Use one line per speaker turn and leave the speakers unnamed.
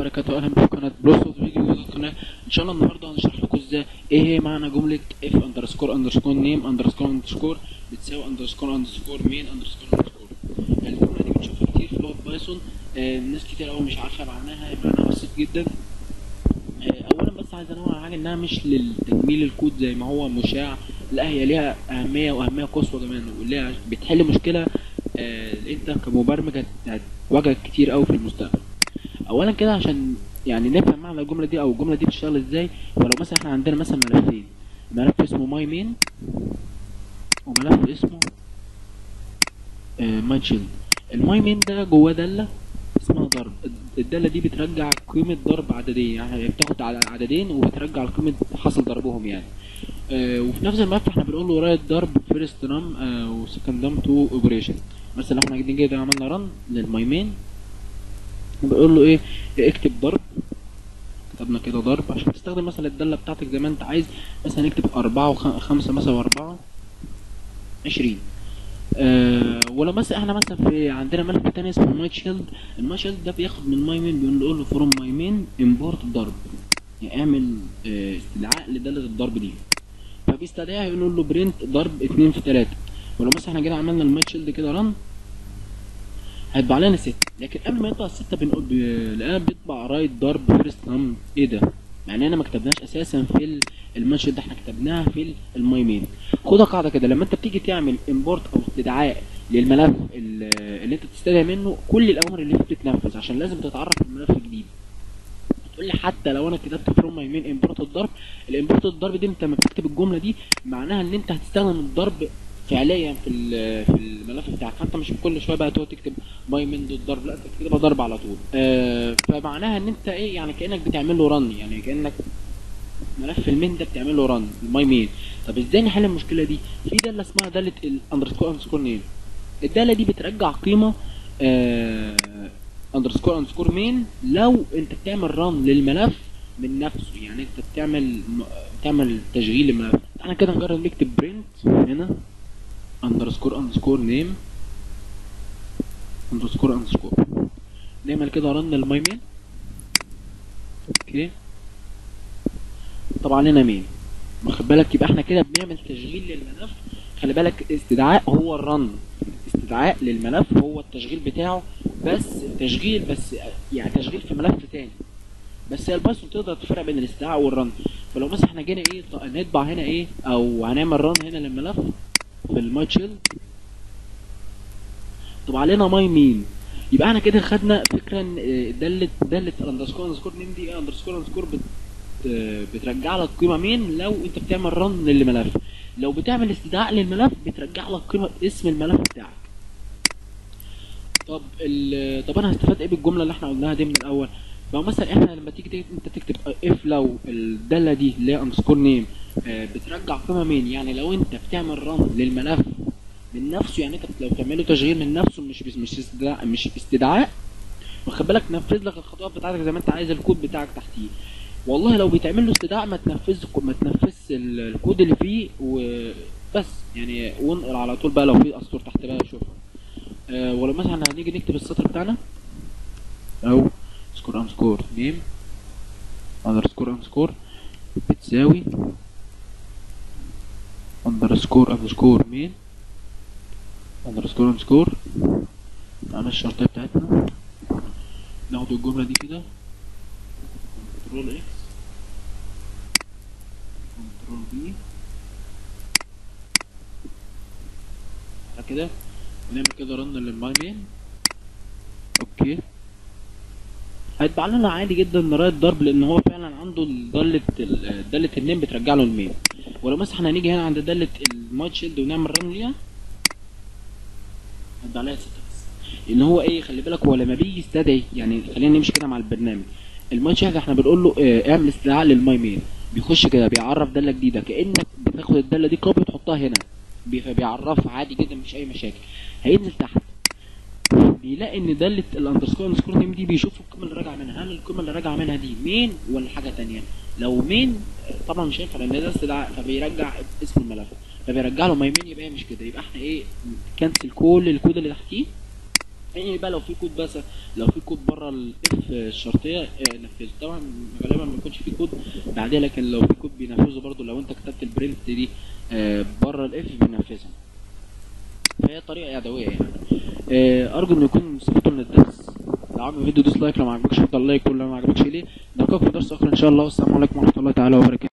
وبركاته اهلا بكم في قناه بروسوس فيديو جديد القناه ان شاء الله النهارده هنشرح لكم ازاي ايه هي معنى جمله اف اندرسكور اندرسكور نيم اندرسكور اندرسكور بتساوي اندرسكور اندرسكور مين اندرسكور اندرسكور الجمله دي بنشوفها كتير في لغه بايثون آه ناس كتير قوي مش عارفه معناها معناها بسيط جدا آه اولا بس عايز انوه على حاجه انها مش للتجميل الكود زي ما هو مشاع لا هي ليها اهميه واهميه قصوى كمان وليها بتحل مشكله آه انت كمبرمج هت- هتواجهك كتير قوي في المستقبل اولا كده عشان يعني نفهم معنى الجمله دي او الجمله دي بتشتغل ازاي ولو مثلا احنا عندنا مثلا ملفين ملف اسمه ماي مين وملف اسمه ماي تشيلد الماي مين ده جواه داله اسمها ضرب الداله دي بترجع قيمه ضرب عددين يعني بتاخد على عددين وبترجع قيمه حصل ضربهم يعني آه وفي نفس الملف احنا بنقول له رايت ضرب فيرست نام وسكند نام تو اوبريشن مثلا لو احنا جايين كده عملنا رن للماي مين بقول له ايه اكتب ضرب كتبنا كده ضرب عشان تستخدم مثلا الداله بتاعتك زي ما انت عايز مثلا نكتب أربعة وخمسة مثلا وأربعة عشرين آه ولو مثلا احنا مثلا في عندنا ملف تاني اسمه ماي تشيلد الماي تشيلد ده بياخد من ماي مين بنقول له فروم ماي مين امبورت ضرب يعني اعمل آه استدعاء لداله الضرب دي فبيستدعيها يقول له برنت ضرب اتنين في تلاتة ولو مثلا احنا جينا عملنا الماي تشيلد كده رن هيطبع لنا ستة لكن قبل ما يطبع الستة بنقول ب... الآن بيطبع رايت ضرب فيرست نم ايه ده؟ يعني انا ما كتبناش اساسا في ال- الماتش ده احنا كتبناها في ال- الماي مين خدها قاعدة كده لما انت بتيجي تعمل امبورت او استدعاء للملف ال- اللي انت بتستدعي منه كل الاوامر اللي فيه بتتنفذ عشان لازم تتعرف الملف الجديد تقول لي حتى لو انا كتبت فروم ماي مين امبورت الضرب الامبورت الضرب دي انت لما بتكتب الجمله دي معناها ان انت هتستخدم الضرب فعليا في ال- في الملف بتاعك فانت مش كل شويه بقى تقعد تكتب ماي من دوت ضرب لا انت بتكتبها ضرب على طول آه فمعناها ان انت ايه يعني كانك بتعمل له رن يعني كانك ملف المين ده بتعمل له رن الماي مين طب ازاي نحل المشكله دي في داله اسمها داله الاندرسكور اندرسكور نيم الداله دي بترجع قيمه اندرسكور اندرسكور مين لو انت بتعمل رن للملف من نفسه يعني انت بتعمل بتعمل تشغيل للملف احنا كده نجرب نكتب برنت هنا اندرسكور اندرسكور نيم اندرسكور اندرسكور نعمل كده رن الماي مين اوكي طبعا هنا مين واخد بالك يبقى احنا كده بنعمل تشغيل للملف خلي بالك استدعاء هو الرن استدعاء للملف هو التشغيل بتاعه بس تشغيل بس يعني تشغيل في ملف تاني بس هي البايثون تقدر تفرق بين الاستدعاء والرن فلو مثلا احنا جينا ايه ط- نطبع هنا ايه او هنعمل رن هنا للملف في الماي تشيل طبع علينا ماي مين يبقى احنا كده خدنا فكره ان آه، داله داله الاندرسكور اندرسكور نيم دي اندرسكور اندرسكور بت آه، بترجع لك قيمه مين لو انت بتعمل رن للملف لو بتعمل استدعاء للملف بترجع لك قيمه اسم الملف بتاعك طب ال- طب انا هستفاد ايه بالجمله اللي احنا قلناها دي من الاول لو مثلا احنا لما تيجي تيجي انت تكتب اف لو الداله دي اللي هي اندرسكور نيم بترجع قيمه مين يعني لو انت بتعمل رن للملف من نفسه يعني انت لو بتعمله تشغيل من نفسه مش بس- مش استدعاء مش استدعاء واخد بالك نفذ لك الخطوات بتاعتك زي ما انت عايز الكود بتاعك تحتيه والله لو بيتعمل له استدعاء ما تنفذ ما تنفذش ال- الكود اللي فيه وبس يعني وانقل على طول بقى لو في اسطور تحت بقى شوفها آه ولو مثلا هنيجي نكتب السطر بتاعنا او سكور سكور نيم اندرسكور اندرسكور بتساوي اندرسكور اندرسكور مين اندرسكور اندرسكور نعمل الشرطية بتاعتنا ناخد الجملة دي كده كنترول اكس كنترول بي على كده ونعمل كده رن للماي مين اوكي هيطبع لنا عادي جدا رايت ضرب لان هو فعلا عنده دالة ال- دالة النيم بترجع له المين ولو مثلا احنا هنيجي هنا عند دالة الماي شيلد ونعمل رن ليها هيطبع لها ستة بس ان هو ايه خلي بالك هو لما بيجي يستدعي يعني خلينا نمشي كده مع البرنامج الماي شيلد احنا بنقول له اه اعمل استدعاء للماي مين بيخش كده بيعرف داله جديده كانك بتاخد الداله دي كوبي وتحطها هنا بي- فبيعرفها عادي جدا مفيش اي مشاكل هينزل تحت بيلاقي ان داله الاندرسكور اندرسكور نيم دي بيشوف القيمه اللي راجعه منها هل القيمه اللي راجعه منها دي مين ولا حاجه تانية لو مين اه، طبعا مش هينفع لان ده استدعاء فبيرجع اسم الملف فبيرجع له ماي مين يبقى هي مش كده يبقى احنا ايه كنسل كل الكود اللي تحتيه ايه بقى لو في كود بس لو في كود بره الاف الشرطيه آه، نفذه طبعا غالبا ما بيكونش في كود بعدها لكن لو في كود بينفذه برضو لو انت كتبت البرنت دي آه، بره الاف بينفذها فهي طريقه يدويه يعني آه، ارجو ان يكون استفدتوا من الدرس لو عجبك الفيديو دوس لايك لو ما عجبكش افضل لايك ولو ما عجبكش ليه نلقاكم في درس اخر ان شاء الله والسلام عليكم ورحمه الله تعالى وبركاته